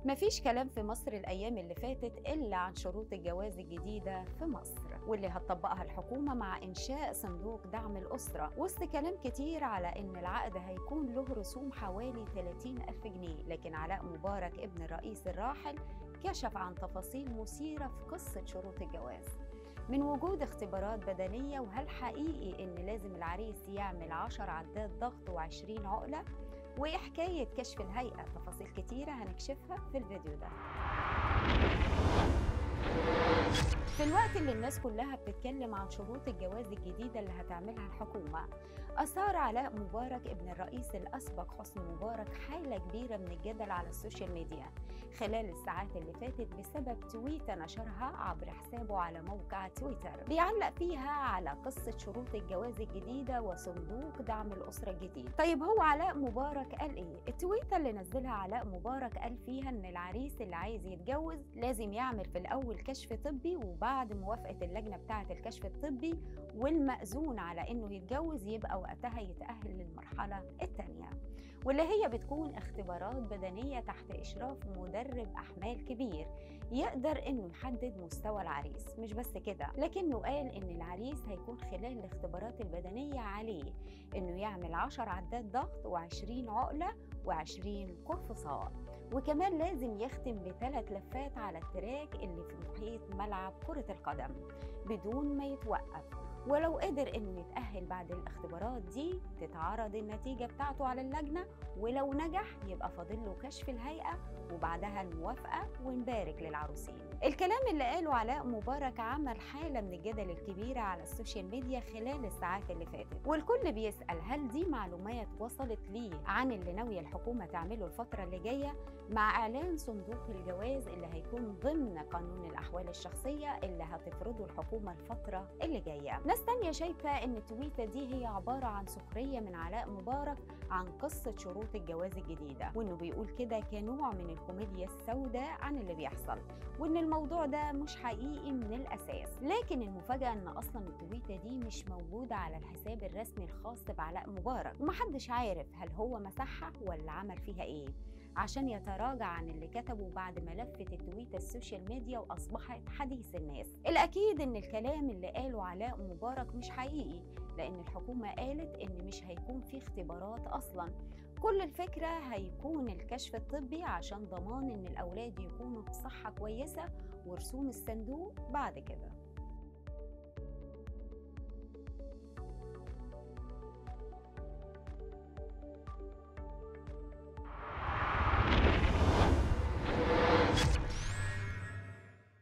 مفيش كلام في مصر الأيام اللي فاتت إلا عن شروط الجواز الجديدة في مصر واللي هتطبقها الحكومة مع إنشاء صندوق دعم الأسرة وسط كلام كتير على إن العقد هيكون له رسوم حوالي 30 ألف جنيه لكن علاء مبارك ابن الرئيس الراحل كشف عن تفاصيل مثيرة في قصة شروط الجواز من وجود اختبارات بدنية وهل حقيقي إن لازم العريس يعمل 10 عدات ضغط و20 عقلة وإيه حكاية كشف الهيئة تفاصيل كتيرة هنكشفها في الفيديو ده في الوقت اللي الناس كلها بتتكلم عن شروط الجواز الجديدة اللي هتعملها الحكومة أثار علاء مبارك ابن الرئيس الأسبق حسني مبارك حالة كبيرة من الجدل على السوشيال ميديا خلال الساعات اللي فاتت بسبب تويتة نشرها عبر حسابه على موقع تويتر بيعلق فيها على قصة شروط الجواز الجديدة وصندوق دعم الأسرة الجديد طيب هو علاء مبارك قال إيه؟ التويتة اللي نزلها علاء مبارك قال فيها إن العريس اللي عايز يتجوز لازم يعمل في الأول كشف طبي وبعد موافقة اللجنة بتاعة الكشف الطبي والمأذون على إنه يتجوز يبقى وقتها يتأهل للمرحلة الثانية واللي هي بتكون اختبارات بدنية تحت إشراف مدرب أحمال كبير يقدر إنه يحدد مستوى العريس مش بس كده لكنه قال إن العريس هيكون خلال الاختبارات البدنية عليه إنه يعمل 10 عدات ضغط و20 عقلة و20 قرفصاء وكمان لازم يختم بثلاث لفات على التراك اللي في محيط ملعب كرة القدم بدون ما يتوقف ولو قدر انه يتأهل بعد الاختبارات دي تتعرض النتيجة بتاعته على اللجنة ولو نجح يبقى فاضل له كشف الهيئة وبعدها الموافقة ونبارك للعروسين الكلام اللي قاله علاء مبارك عمل حالة من الجدل الكبيرة على السوشيال ميديا خلال الساعات اللي فاتت والكل بيسأل هل دي معلومات وصلت ليه عن اللي ناوية الحكومة تعمله الفترة اللي جاية مع إعلان صندوق الجواز اللي هيكون ضمن قانون الأحوال الشخصية اللي هتفرضه الحكومة الفترة اللي جاية ناس تانية شايفة إن التويتة دي هي عبارة عن سخرية من علاء مبارك عن قصة شروط الجواز الجديدة وإنه بيقول كده كنوع من الكوميديا السوداء عن اللي بيحصل وإن الموضوع ده مش حقيقي من الأساس لكن المفاجأة إن أصلا التويتة دي مش موجودة على الحساب الرسمي الخاص بعلاء مبارك ومحدش عارف هل هو مسحها ولا عمل فيها إيه عشان يتراجع عن اللي كتبه بعد ما لفت التويتة السوشيال ميديا وأصبحت حديث الناس الأكيد إن الكلام اللي قاله علاء مبارك مش حقيقي لأن الحكومة قالت إن مش هيكون في اختبارات أصلا كل الفكرة هيكون الكشف الطبي عشان ضمان إن الأولاد يكونوا بصحة كويسة ورسوم الصندوق بعد كده